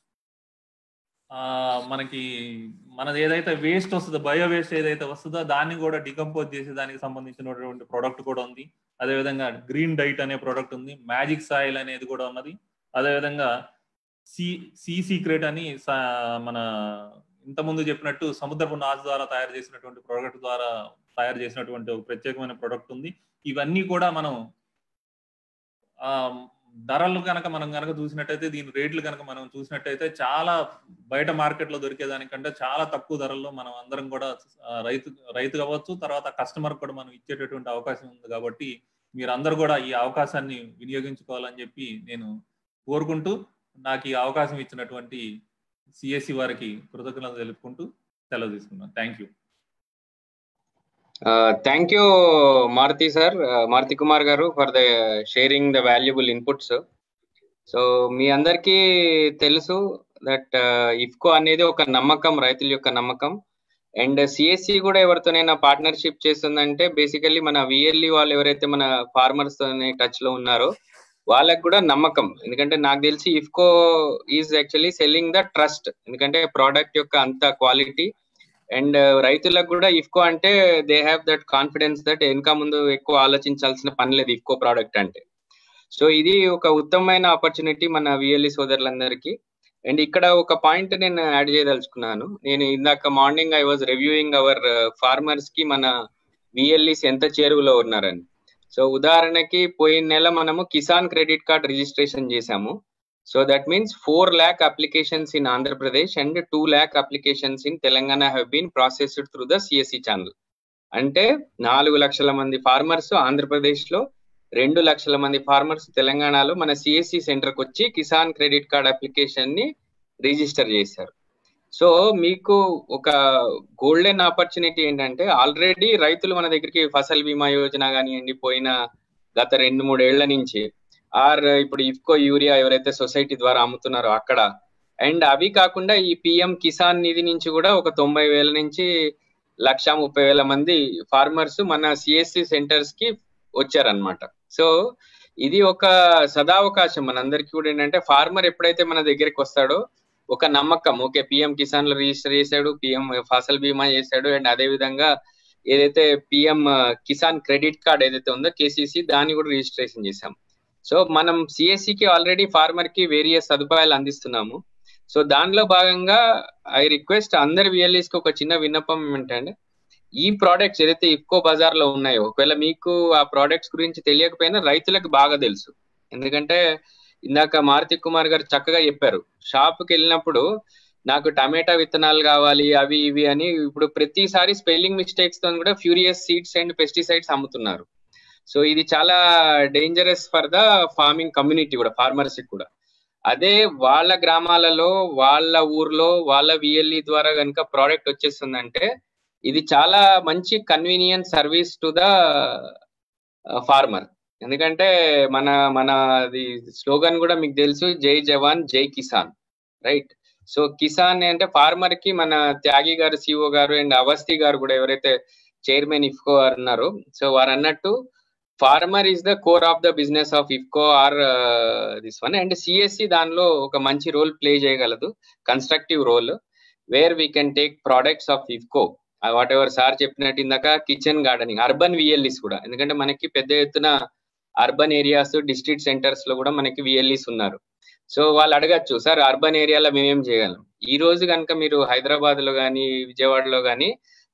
A: ఆ మనకి మనది ఏదైతే వేస్ట్ వస్తుందో బయో వేస్ట్ ఏదైతే వస్తుందో దాన్ని కూడా డికంపోజ్ చేసి దానికి సంబంధించినటువంటి ప్రోడక్ట్ కూడా ఉంది అదేవిధంగా గ్రీన్ డైట్ అనే ప్రోడక్ట్ ఉంది మ్యాజిక్ సాయిల్ అనేది కూడా ఉన్నది అదేవిధంగా సి సీ సీక్రెట్ అని స- మన ఇంతకుముందు చెప్పినట్టు సముద్రపు నాచు ద్వారా తయారు చేసినటువంటి ప్రోడక్ట్ ద్వారా తయారు చేసినటువంటి ఒక ప్రత్యేకమైన ప్రోడక్ట్ ఉంది ఇవన్నీ కూడా మనం ఆ ధరలు కనుక మనం కనుక చూసినట్టయితే దీని రేట్లు కనుక మనం చూసినట్టయితే చాలా బయట మార్కెట్ లో దొరికేదానికంటే చాలా తక్కువ ధరల్లో మనం అందరం కూడా ఆ, రైతు రైతు కావచ్చు తర్వాత కస్టమర్ కూడా మనం ఇచ్చేటటువంటి అవకాశం ఉంది కాబట్టి మీరందరూ కూడా ఈ అవకాశాన్ని వినియోగించుకోవాలని చెప్పి నేను కోరుకుంటూ నాకు ఈ అవకాశం ఇచ్చినటువంటి సిఎస్సి వారికి కృతజ్ఞతలు తెలుపుకుంటూ సెలవు తీసుకున్నాను thank you
C: thank you Maruti sir Maruti Kumar గారు for the sharing the valuable inputs so మీ అందరికీ తెలుసు దట్ ఇఫ్కో అనేది ఒక నమ్మకం రైతుల యొక్క నమ్మకం అండ్ సిఎస్సి కూడా ఎవరితోనైనా పార్ట్నర్షిప్ చేస్తుందంటే బేసికల్లీ మన విఎల్ఈ వాళ్ళు ఎవరైతే మన ఫార్మర్స్ తోనే టచ్ లో ఉన్నారో వాళ్ళకి కూడా నమ్మకం ఎందుకంటే నాకు తెలిసి IFFCO is actually selling the trust ఎందుకంటే ప్రోడక్ట్ యొక్క అంత క్వాలిటీ అండ్ రైతులకు కూడా ఇఫ్కో అంటే they have that confidence that వెనక ముందు ఎక్కువ ఆలోచించాల్సిన పని లేదు ఇఫ్కో ప్రోడక్ట్ అంటే సో ఇది ఒక ఉత్తమమైన ఆపర్చునిటీ మన విఎల్ఈ సోదరులందరికీ అండ్ ఇక్కడ ఒక పాయింట్ నేను యాడ్ చేయదలుచుకున్నాను నేను ఇందాక morning I was reviewing our farmers కి మన విఎల్ఈస్ ఎంత చేరువలో ఉన్నారని సో ఉదాహరణకి పోయిన నెల మనము కిసాన్ క్రెడిట్ కార్డ్ రిజిస్ట్రేషన్ చేశాము so that means four lakh applications in Andhra Pradesh and two lakh applications in Telangana have been processed through the CSC channel అంటే నాలుగు లక్షల మంది ఫార్మర్స్ ఆంధ్రప్రదేశ్ లో రెండు లక్షల మంది ఫార్మర్స్ తెలంగాణలో మన సిఎస్సి సెంటర్కి వచ్చి కిసాన్ క్రెడిట్ కార్డ్ అప్లికేషన్ ని రిజిస్టర్ చేశారు సో మీకు ఒక గోల్డెన్ ఆపర్చునిటీ ఏంటంటే ఆల్రెడీ రైతులు మన దగ్గరికి ఫసల్ బీమా యోజన కానివ్వండి పోయిన గత రెండు మూడేళ్ల నుంచి ఆర్ ఇప్పుడు ఇఫ్కో యూరియా ఎవరైతే సొసైటీ ద్వారా అమ్ముతున్నారో అక్కడ అండ్ అవి కాకుండా ఈ పిఎం కిసాన్ నిధి నుంచి కూడా ఒక తొంభై వేల నుంచి లక్ష ముప్పై వేల మంది ఫార్మర్స్ మన సిఎస్సి సెంటర్స్ కి వచ్చారనమాట సో ఇది ఒక సదావకాశం మనందరికీ కూడా ఏంటంటే ఫార్మర్ ఎప్పుడైతే మన దగ్గరికి వస్తాడో ఒక నమ్మకం ఓకే పిఎం కిసాన్ లో రిజిస్టర్ చేశాడు పిఎం ఫసల్ బీమా చేశాడు అండ్ అదే విధంగా ఏదైతే పిఎం కిసాన్ క్రెడిట్ కార్డ్ ఏదైతే ఉందో కేసీసీ దాన్ని కూడా రిజిస్ట్రేషన్ చేశాం సో మనం సిఎస్సి కి ఆల్రెడీ ఫార్మర్ కి వేరియస్ సదుపాయాలు అందిస్తున్నాము సో దానిలో భాగంగా ఐ రిక్వెస్ట్ అందరి విఎల్ఈస్ కి ఒక చిన్న విన్నపం ఏమిటంటే ఈ ప్రోడక్ట్స్ ఏదైతే ఇఫ్కో బజార్ లో ఉన్నాయో ఒకవేళ మీకు ఆ ప్రోడక్ట్స్ గురించి తెలియకపోయినా రైతులకు బాగా తెలుసు ఎందుకంటే ఇందాక మారుతి కుమార్ గారు చక్కగా చెప్పారు షాప్ కి వెళ్ళినప్పుడు నాకు టమాటా విత్తనాలు కావాలి అవి ఇవి అని ఇప్పుడు ప్రతిసారి స్పెల్లింగ్ మిస్టేక్స్ తో కూడా ఫ్యూరియస్ సీడ్స్ అండ్ పెస్టిసైడ్స్ అమ్ముతున్నారు సో ఇది చాలా dangerous for the farming community కూడా ఫార్మర్స్ కూడా అదే వాళ్ళ గ్రామాలలో వాళ్ళ ఊర్లో వాళ్ళ విఎల్ఈ ద్వారా కనుక ప్రోడక్ట్ వచ్చేస్తుందంటే ఇది చాలా మంచి convenient service to the farmer ఎందుకంటే మన మన అది స్లోగన్ కూడా మీకు తెలుసు జై జవాన్ జై కిసాన్ రైట్ సో కిసాన్ అంటే ఫార్మర్ కి మన త్యాగి గారు సిఓ గారు అండ్ అవస్థి గారు కూడా ఎవరైతే చైర్మన్ ఇఫ్కో అన్నారు సో వారు అన్నట్టు farmer is the core of the business of IFFCO or this one and CSC దానిలో ఒక మంచి రోల్ ప్లే చేయగలదు constructive role where we can take products of IFFCO whatever sir చెప్పినట్టు ఇందాక కిచెన్ గార్డెనింగ్ అర్బన్ విఎల్ఈస్ కూడా ఎందుకంటే మనకి పెద్ద ఎత్తున అర్బన్ ఏరియాస్ డిస్ట్రిక్ట్ సెంటర్స్ లో కూడా మనకి విఎల్ఈస్ ఉన్నారు సో వాళ్ళు అడగచ్చు సార్ అర్బన్ ఏరియాలో మేమేం చేయగలం ఈ రోజు కనుక మీరు హైదరాబాద్ లో కానీ విజయవాడలో కానీ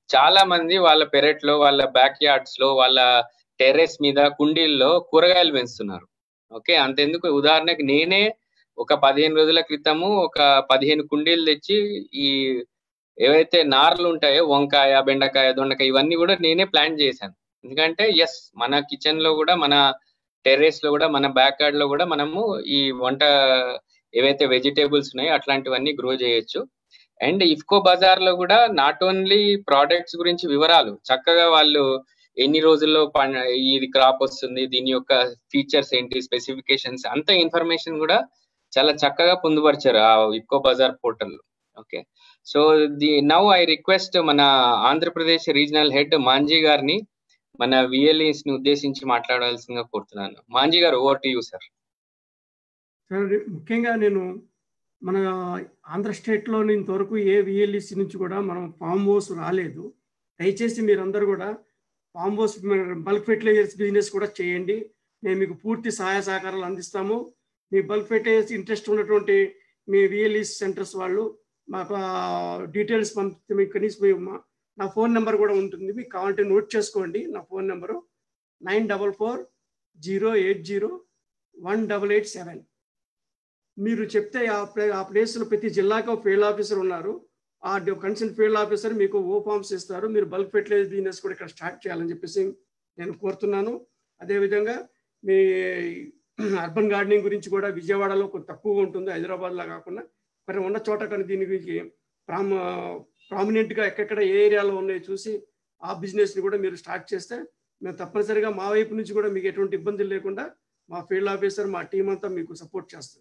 C: చాలా మంది వాళ్ళ పెరట్లో వాళ్ళ బ్యాక్ యార్డ్స్ లో వాళ్ళ టెర్రస్ మీద కుండీల్లో కూరగాయలు పెంచుతున్నారు ఓకే అంతెందుకు ఉదాహరణకి నేనే ఒక పదిహేను రోజుల క్రితము ఒక పదిహేను కుండీలు తెచ్చి ఈ ఏవైతే నార్లు ఉంటాయో వంకాయ బెండకాయ దొండకాయ ఇవన్నీ కూడా నేనే ప్లాంట్ చేశాను ఎందుకంటే ఎస్ మన కిచెన్ లో కూడా మన టెర్రస్ లో కూడా మన బ్యాక్ యార్డ్ లో కూడా మనము ఈ వంట ఏవైతే వెజిటేబుల్స్ ఉన్నాయో అట్లాంటివన్నీ గ్రో చేయొచ్చు అండ్ ఇఫ్కో బజార్ లో కూడా నాట్ ఓన్లీ ప్రోడక్ట్స్ గురించి వివరాలు చక్కగా వాళ్ళు ఎన్ని రోజుల్లో పం- ఇది క్రాప్ వస్తుంది దీని యొక్క ఫీచర్స్ ఏంటి స్పెసిఫికేషన్స్ అంత ఇన్ఫర్మేషన్ కూడా చాలా చక్కగా పొందుపరిచారు ఆ IFFCO Bazar portal okay so the now I request మన ఆంధ్రప్రదేశ్ రీజనల్ హెడ్ మాంజీ గారిని మన విఎల్ఈస్ ని ఉద్దేశించి మాట్లాడాల్సిందిగా కోరుతున్నాను మాంజీ గారు over to you sir
E: sir ముఖ్యంగా నేను మన ఆంధ్ర స్టేట్లో ఇంతవరకు ఏ విఎల్ఈసి నుంచి కూడా మనం ఫామ్ హౌస్ రాలేదు దయచేసి మీరందరూ కూడా farm house bulk fertilisers business కూడా చేయండి మేము మీకు పూర్తి సహాయ సహకారాలు అందిస్తాము మీ బల్క్ ఫెర్టిలైజర్స్ ఇంట్రెస్ట్ ఉన్నటువంటి మీ విఎల్ఈ సెంటర్స్ వాళ్ళు మాకు డీటెయిల్స్ పంపితే మీకు కనీసం మీ- మా- నా ఫోన్ నెంబర్ కూడా ఉంటుంది మీకు కావాలంటే నోట్ చేసుకోండి నా phone number nine double four zero eight zero one double eight seven మీరు చెప్తే ఆ ప్లే ఆ ప్లేస్లో ప్రతి జిల్లాకి ఒక ఫీల్డ్ ఆఫీసర్ ఉన్నారు ఆ కన్సర్న్ ఫీల్డ్ ఆఫీసర్ మీకు ఓ ఫార్మ్స్ ఇస్తారు మీరు బల్క్ ఫెర్టిలైజర్ బిజినెస్ కూడా ఇక్కడ స్టార్ట్ చేయాలని చెప్పేసి నేను కోరుతున్నాను అదేవిధంగా మీ అర్బన్ గార్డెనింగ్ గురించి కూడా విజయవాడలో కొంచెం తక్కువగా ఉంటుంది హైదరాబాద్లో కాకుండా మరి ఉన్న చోట కానీ దీని గురించి ప్రామ ప్రామినెంట్గా ఎక్కడెక్కడ ఏ ఏరియాలో ఉన్నాయో చూసి ఆ బిజినెస్ని కూడా మీరు స్టార్ట్ చేస్తే మేము తప్పనిసరిగా మా వైపు నుంచి కూడా మీకు ఎటువంటి ఇబ్బందులు లేకుండా మా ఫీల్డ్ ఆఫీసర్ మా టీం అంతా మీకు సపోర్ట్ చేస్తుంది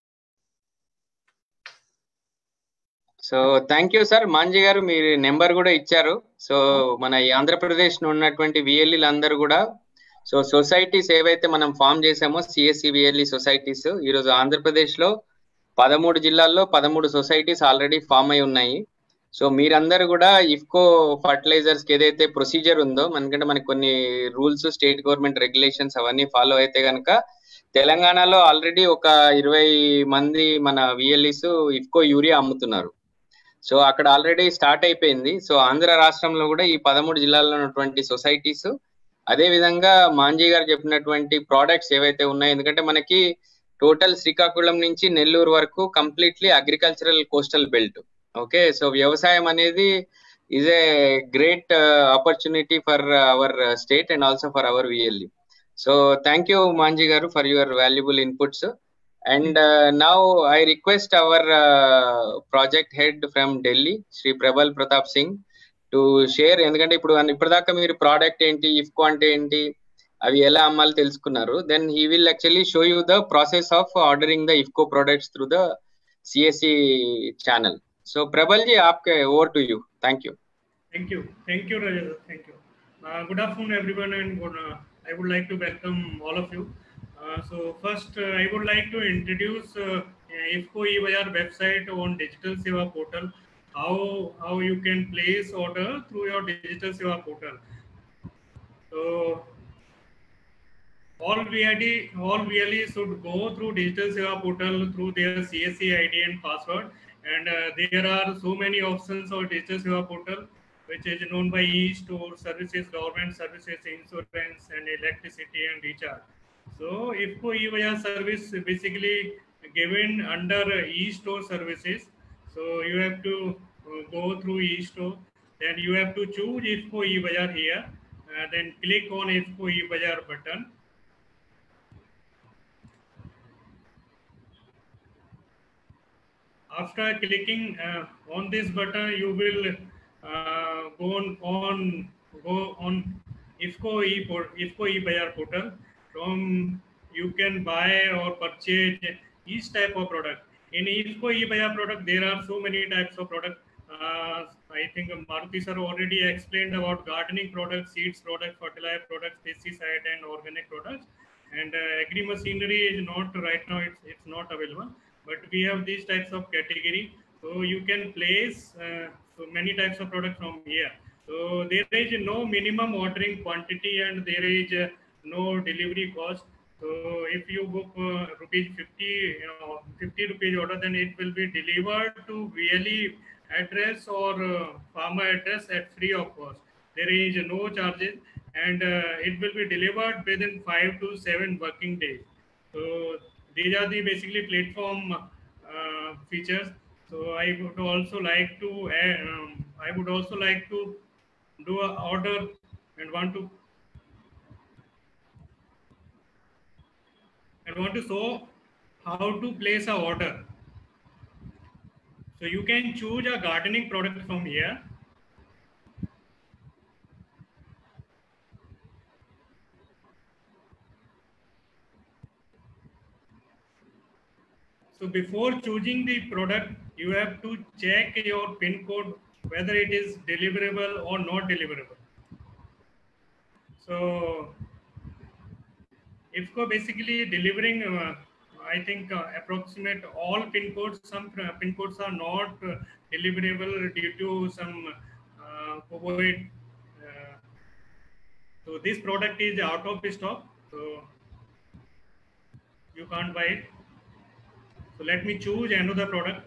C: so thank you sir Manji గారు మీరు నెంబర్ కూడా ఇచ్చారు సో మన ఈ ఆంధ్రప్రదేశ్ లో ఉన్నటువంటి విఎల్ఈలు అందరూ కూడా సో సొసైటీస్ ఏవైతే మనం ఫామ్ చేసామో సిఎస్సి విఎల్ఈ సొసైటీస్ ఈరోజు ఆంధ్రప్రదేశ్ లో పదమూడు జిల్లాల్లో పదమూడు సొసైటీస్ ఆల్రెడీ ఫామ్ అయి ఉన్నాయి సో మీరందరూ కూడా ఇఫ్కో ఫర్టిలైజర్స్ కి ఏదైతే ప్రొసీజర్ ఉందో మనకంటే మనకి కొన్ని రూల్స్ స్టేట్ గవర్నమెంట్ రెగ్యులేషన్స్ అవన్నీ ఫాలో అయితే కనుక తెలంగాణలో ఆల్రెడీ ఒక ఇరవై మంది మన విఎల్ఈస్ ఇఫ్కో యూరియా అమ్ముతున్నారు సో అక్కడ ఆల్రెడీ స్టార్ట్ అయిపోయింది సో ఆంధ్ర రాష్ట్రంలో కూడా ఈ పదమూడు జిల్లాల్లో ఉన్నటువంటి సొసైటీస్ అదే విధంగా మాంజీ గారు చెప్పినటువంటి ప్రోడక్ట్స్ ఏవైతే ఉన్నాయో ఎందుకంటే మనకి టోటల్ శ్రీకాకుళం నుంచి నెల్లూరు వరకు completely agricultural coastal belt okay so వ్యవసాయం అనేది is a great opportunity for our state and also for our VLE so thank you Manji గారు for your valuable inputs and now I request our project head from Delhi Shri Prabal Pratap Singh to share ఎందుకంటే ఇప్పుడు ఇప్పటిదాకా మీరు ప్రోడక్ట్ ఏంటి ఇఫ్కో అంటే ఏంటి అవి ఎలా అమ్మాలి తెలుసుకున్నారు then he will actually show you the process of ordering the IFFCO products through the CSC channel so Prabal ji ఆప్కే over to you thank you
B: Thank you. Thank you, Rajat. Thank you. Uh, good afternoon, everyone, and good, uh, I would like to welcome all of you. Uh, so first, uh, I would like to introduce uh, IFCO eBazaar website on Digital Seva portal. How how you can place order through your Digital Seva portal. So all VID, all VLE should go through Digital Seva portal through their CSC ID and password. And uh, there are so many options of Digital Seva portal, which is known by e-store services, government services, insurance, and electricity and recharge. So IFCO e service basically given under e-store services. So you have to uh, go through e-store. Then you have to choose IFCO e here. Uh, then click on IFCO e button. After clicking uh, on this button, you will uh, go on, on go on IFCO e IFCO e portal. From you can buy or purchase each type of product. In IFCO e product, there are so many types of product. Uh, I think Maruti sir already explained about gardening products, seeds products, fertilizer products, pesticide and organic products. And uh, agri machinery is not right now; it's it's not available. But we have these types of category, so you can place uh, so many types of products from here. So there is no minimum ordering quantity, and there is uh, no delivery cost. So if you book uh, rupees 50, you know, 50 rupees order, then it will be delivered to really address or uh, farmer address at free of cost. There is no charges and uh, it will be delivered within five to seven working days. So these are the basically platform uh, features. So I would also like to add, um, I would also like to do a order and want to and want to show how to place a order. So you can choose a gardening product from here. So before choosing the product, you have to check your pin code whether it is deliverable or not deliverable. So IFCO basically delivering, uh, I think, uh, approximate all pin codes. Some uh, pin codes are not uh, deliverable due to some uh, COVID. Uh, so this product is out of stock. So you can't buy it. So let me choose another product.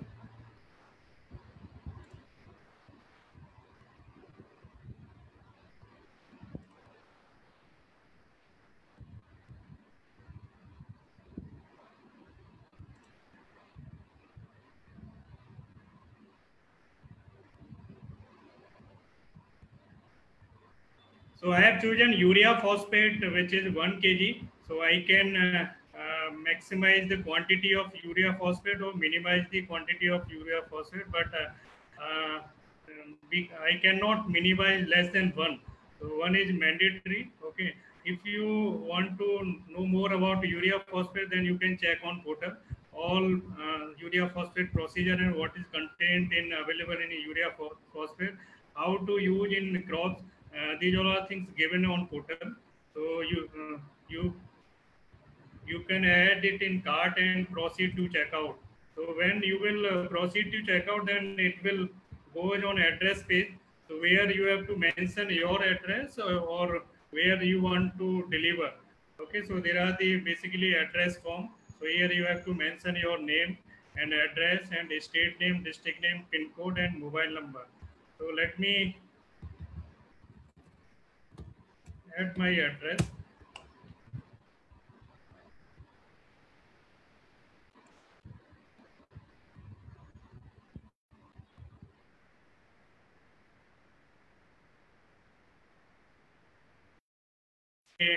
B: So I have chosen urea phosphate, which is 1 kg. So I can uh, uh, maximize the quantity of urea phosphate or minimize the quantity of urea phosphate, but uh, uh, um, we, I cannot minimize less than 1. So 1 is mandatory. Okay. If you want to know more about urea phosphate, then you can check on portal all uh, urea phosphate procedure and what is contained in available in urea pho- phosphate, how to use in crops. Uh, these all are things given on portal. So you uh, you you can add it in cart and proceed to checkout. So when you will uh, proceed to checkout, then it will go on address page. So where you have to mention your address or, or where you want to deliver. Okay, so there are the basically address form. So here you have to mention your name and address and state name, district name, pin code and mobile number. So let me add my address. Okay.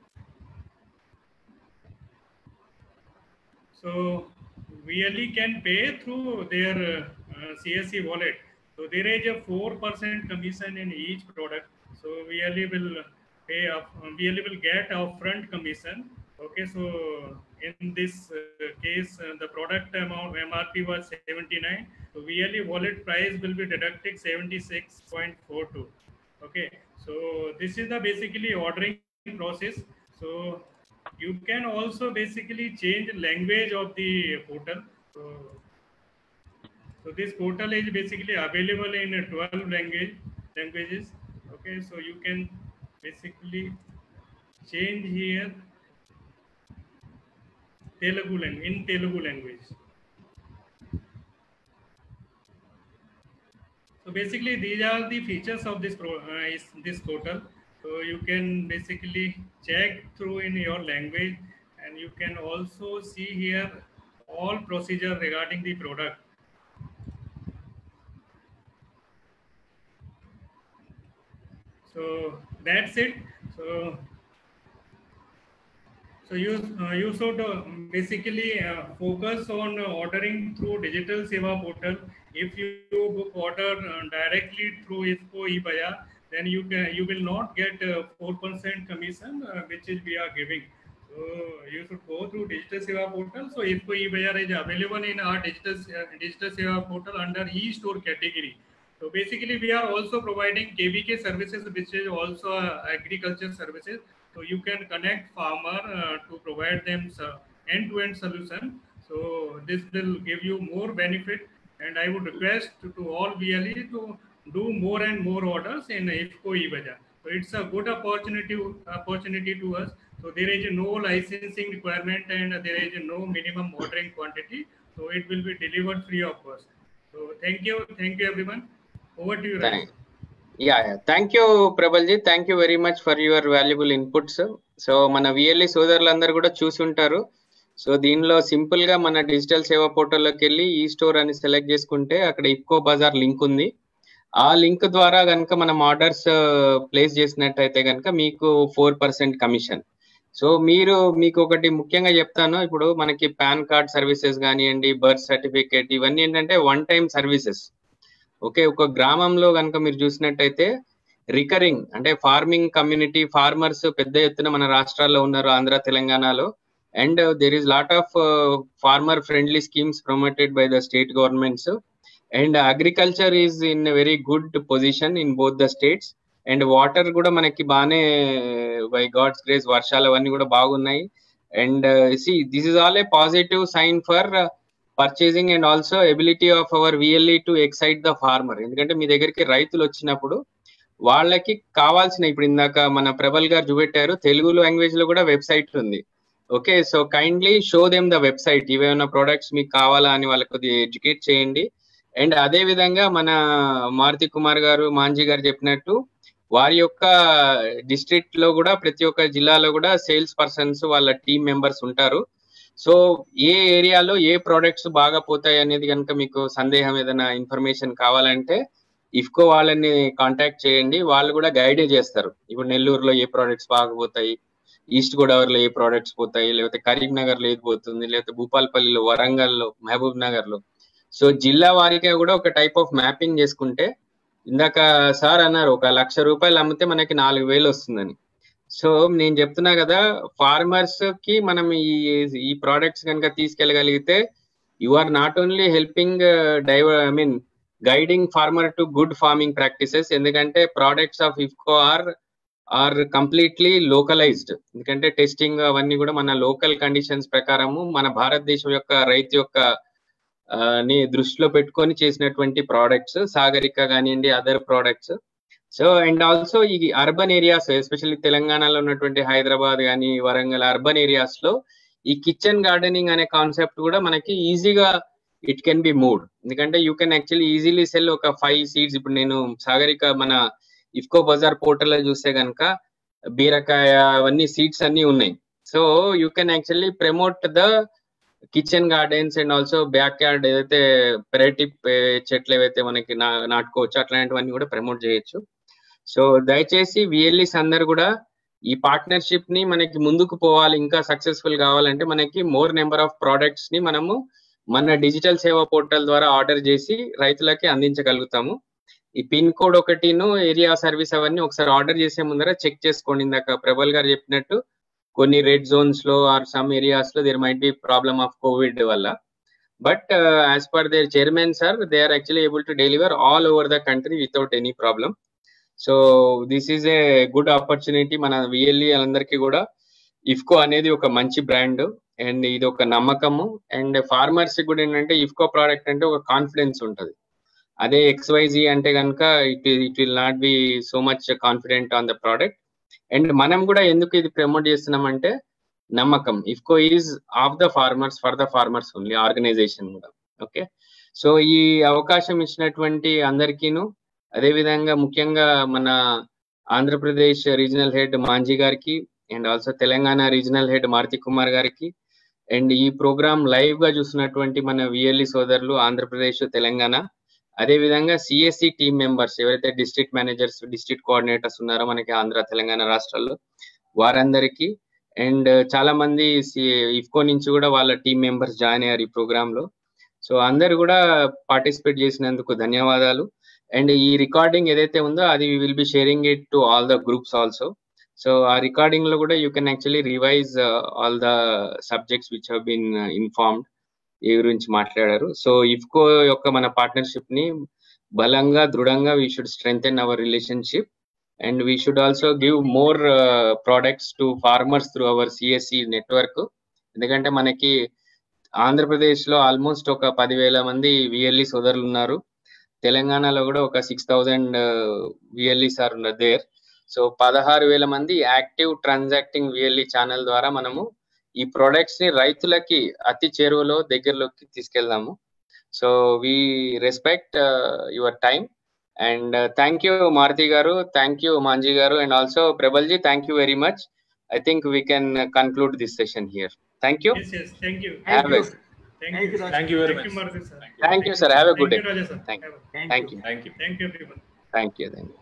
B: So really can pay through their uh, CSC wallet. So there is a four percent commission in each product. So really will pay up. Really will get upfront commission. Okay, so in this uh, case, uh, the product amount MRP was 79. So really wallet price will be deducted 76.42. Okay, so this is the basically ordering process. So you can also basically change language of the portal. So, so this portal is basically available in 12 language languages. Okay, so you can basically change here Telugu language in Telugu language. So basically, these are the features of this pro, uh, is this portal. So you can basically check through in your language, and you can also see here all procedure regarding the product. So that's it. So so you uh, you should uh, basically uh, focus on uh, ordering through digital Seva portal. If you book order uh, directly through IFCO eBaya, then you can you will not get four percent commission, uh, which is we are giving. So you should go through digital Seva portal. So IFCO eBaya is available in our digital uh, digital Seva portal under e-store category. So basically, we are also providing KVK services, which is also uh, agriculture services. So you can connect farmer uh, to provide them uh, end-to-end solution. So this will give you more benefit. And I would request to, to all VLE to do more and more orders in IFCO eBazaar. So it's a good opportunity opportunity to us. So there is no licensing requirement and there is no minimum ordering quantity. So it will be delivered free of cost. So thank you, thank you everyone. Over to you, Rajesh.
C: Thank- yeah thank you ప్రబల్జీ thank you very much for your valuable inputs so మన విఎల్ఈ సోదరులందరూ కూడా చూసి ఉంటారు సో దీనిలో సింపుల్ గా మన డిజిటల్ సేవా పోర్టల్లోకి వెళ్ళి ఈ స్టోర్ అని సెలెక్ట్ చేసుకుంటే అక్కడ ఇఫ్కో బజార్ లింక్ ఉంది ఆ లింక్ ద్వారా కనుక మనం ఆర్డర్స్ ప్లేస్ చేసినట్టయితే కనుక మీకు ఫోర్ పర్సెంట్ కమిషన్ సో మీరు మీకు ఒకటి ముఖ్యంగా చెప్తాను ఇప్పుడు మనకి పాన్ కార్డ్ సర్వీసెస్ కానివ్వండి బర్త్ సర్టిఫికేట్ ఇవన్నీ ఏంటంటే వన్ టైం సర్వీసెస్ ఓకే ఒక గ్రామంలో కనుక మీరు చూసినట్టయితే రికరింగ్ అంటే ఫార్మింగ్ కమ్యూనిటీ ఫార్మర్స్ పెద్ద ఎత్తున మన రాష్ట్రాల్లో ఉన్నారు ఆంధ్ర తెలంగాణలో and there is lot of farmer friendly schemes promoted by the state governments and agriculture is in very good position in both the states and water కూడా మనకి బాగానే బై గాడ్స్ గ్రేస్ వర్షాలు అవన్నీ కూడా బాగున్నాయి and see this is all a positive sign for purchasing and also ability of our VLE to excite the farmer ఎందుకంటే మీ దగ్గరికి రైతులు వచ్చినప్పుడు వాళ్ళకి కావాల్సిన ఇప్పుడు ఇందాక మన ప్రబల్ గారు చూపెట్టారు తెలుగు లాంగ్వేజ్ లో కూడా వెబ్సైట్ ఉంది okay so kindly show them the website ఇవేమైనా ప్రొడక్ట్స్ మీకు కావాలా అని వాళ్ళకి కొద్దిగా ఎడ్యుకేట్ చేయండి అండ్ అదే విధంగా మన మారుతి కుమార్ గారు మాంజీ గారు చెప్పినట్టు వారి యొక్క డిస్ట్రిక్ట్ లో కూడా ప్రతి ఒక్క జిల్లాలో కూడా సేల్స్ పర్సన్స్ వాళ్ళ టీమ్ మెంబర్స్ ఉంటారు సో ఏ ఏరియాలో ఏ ప్రొడక్ట్స్ బాగా పోతాయి అనేది కనుక మీకు సందేహం ఏదైనా ఇన్ఫర్మేషన్ కావాలంటే ఇఫ్కో వాళ్ళని కాంటాక్ట్ చేయండి వాళ్ళు కూడా గైడే చేస్తారు ఇప్పుడు నెల్లూరులో ఏ ప్రోడక్ట్స్ బాగా పోతాయి ఈస్ట్ గోదావరిలో ఏ ప్రోడక్ట్స్ పోతాయి లేకపోతే కరీంనగర్ లో ఏది పోతుంది లేకపోతే భూపాల్పల్లిలో వరంగల్లో మహబూబ్ నగర్ లో సో జిల్లా వారిగా కూడా ఒక టైప్ ఆఫ్ మ్యాపింగ్ చేసుకుంటే ఇందాక సార్ అన్నారు ఒక లక్ష రూపాయలు అమ్మితే మనకి నాలుగు వేలు వస్తుందని సో నేను చెప్తున్నా కదా ఫార్మర్స్ కి మనం ఈ ఈ ప్రోడక్ట్స్ కనుక తీసుకెళ్ళగలిగితే you are not only helping diver I mean guiding farmer to good farming practices ఎందుకంటే products of IFFCO are are completely localised ఎందుకంటే టెస్టింగ్ అవన్నీ కూడా మన లోకల్ కండిషన్స్ ప్రకారము మన భారతదేశం యొక్క రైతు యొక్క ని దృష్టిలో పెట్టుకొని చేసినటువంటి ప్రోడక్ట్స్ సాగరిక కానివ్వండి other products so and also ఈ అర్బన్ ఏరియాస్ ఎస్పెషల్లీ తెలంగాణలో ఉన్నటువంటి హైదరాబాద్ కానీ వరంగల్ అర్బన్ ఏరియాస్ లో ఈ కిచెన్ గార్డెనింగ్ అనే కాన్సెప్ట్ కూడా మనకి ఈజీగా ఇట్ కెన్ బి మూడ్ ఎందుకంటే you can actually easily sell ఒక ఫైవ్ సీడ్స్ ఇప్పుడు నేను సాగరిక మన ఇఫ్కో బజార్ పోర్టల్ లో చూస్తే కనుక బీరకాయ అవన్నీ సీడ్స్ అన్ని ఉన్నాయి so you can actually promote the kitchen gardens and also backyard ఏదైతే పెరటి చెట్లు ఏవైతే మనకి నాటుకోవచ్చు అట్లాంటివన్నీ కూడా ప్రమోట్ చేయొచ్చు సో దయచేసి విఎల్ఈస్ అందరు కూడా ఈ పార్ట్నర్షిప్ ని మనకి ముందుకు పోవాలి ఇంకా సక్సెస్ఫుల్ కావాలంటే మనకి మోర్ నెంబర్ ఆఫ్ ప్రోడక్ట్స్ ని మనము మన డిజిటల్ సేవా పోర్టల్ ద్వారా ఆర్డర్ చేసి రైతులకి అందించగలుగుతాము ఈ పిన్ కోడ్ ఒకటిను ఏరియా సర్వీస్ అవన్నీ ఒకసారి ఆర్డర్ చేసే ముందర చెక్ చేసుకోండి ఇందాక ప్రబల్ గారు చెప్పినట్టు కొన్ని రెడ్ జోన్స్ లో ఆర్ సమ్ ఏరియాస్ లో there might be problem of Covid వల్ల but as per their chairman sir they are actually able to deliver all over the country without any problem so this is a good opportunity మన విఎల్ఈ అందరికీ కూడా ఇఫ్కో అనేది ఒక మంచి బ్రాండ్ అండ్ ఇది ఒక నమ్మకము అండ్ ఫార్మర్స్ కూడా ఏంటంటే ఇఫ్కో ప్రోడక్ట్ అంటే ఒక కాన్ఫిడెన్స్ ఉంటుంది అదే ఎక్స్వైజీ అంటే కనుక it it will not be so much confident on the product and మనం కూడా ఎందుకు ఇది ప్రమోట్ చేస్తున్నామంటే నమ్మకం IFFCO is of the farmers for the farmers only organisation కూడా ఓకే సో ఈ అవకాశం ఇచ్చినటువంటి అందరికీను అదేవిధంగా ముఖ్యంగా మన ఆంధ్రప్రదేశ్ రీజనల్ హెడ్ మాంజీ గారికి and also Telangana regional head Maruti Kumar గారికి అండ్ ఈ ప్రోగ్రామ్ లైవ్ గా చూసినటువంటి మన విఎల్ఈ సోదరులు ఆంధ్రప్రదేశ్ తెలంగాణ అదే విధంగా సిఎస్సి టీమ్ మెంబర్స్ ఎవరైతే డిస్ట్రిక్ట్ మేనేజర్స్ డిస్ట్రిక్ట్ కోఆర్డినేటర్స్ ఉన్నారో మనకి ఆంధ్ర తెలంగాణ రాష్ట్రాల్లో వారందరికీ అండ్ చాలా మంది ఇఫ్కో నుంచి కూడా వాళ్ళ టీమ్ మెంబర్స్ జాయిన్ అయ్యారు ఈ ప్రోగ్రామ్ లో సో అందరు కూడా పార్టిసిపేట్ చేసినందుకు ధన్యవాదాలు అండ్ ఈ రికార్డింగ్ ఏదైతే ఉందో అది will be sharing it to all the groups also so ఆ రికార్డింగ్ లో కూడా you can actually revise all the subjects which have been informed ఈ గురించి మాట్లాడారు సో ఇఫ్కో యొక్క మన పార్ట్నర్షిప్ ని బలంగా దృఢంగా వీ షుడ్ స్ట్రెంగ్ our relationship and we should also give more products to farmers through our CSC network ఎందుకంటే మనకి ఆంధ్రప్రదేశ్ లో ఆల్మోస్ట్ ఒక పదివేల మంది విఎల్ఈ సోదరులు ఉన్నారు తెలంగాణలో కూడా ఒక సిక్స్ థౌజండ్ విఎల్ఈస్ ఆర్ ఉన్నారు దేర్ సో పదహారు వేల మంది యాక్టివ్ ట్రాన్సాక్టింగ్ విఎల్ఈ ఛానల్ ద్వారా మనము ఈ ప్రొడక్ట్స్ ని రైతులకి అతి చేరువలో దగ్గరలోకి తీసుకెళ్దాము so we respect uh, your time and uh, thank you Maruti garu thank you Manji garu and also Prebalji thank you very much I think we can uh, conclude this session here thank you
B: Yes, yes. Thank you.
C: Have
E: Thank you.
C: a-
B: Thank
E: Thank
B: you.
E: you, Raj.
A: Thank you very
B: Thank you,
A: much.
B: Maruti sir.
A: Thank you.
C: thank you sir have a good
B: Thank
C: day
B: you, Raja sir.
C: Thank-
B: Have a-
E: Thank
C: thank
E: you.
C: you
A: Thank you.
B: Thank you, everyone.
C: thank you thank you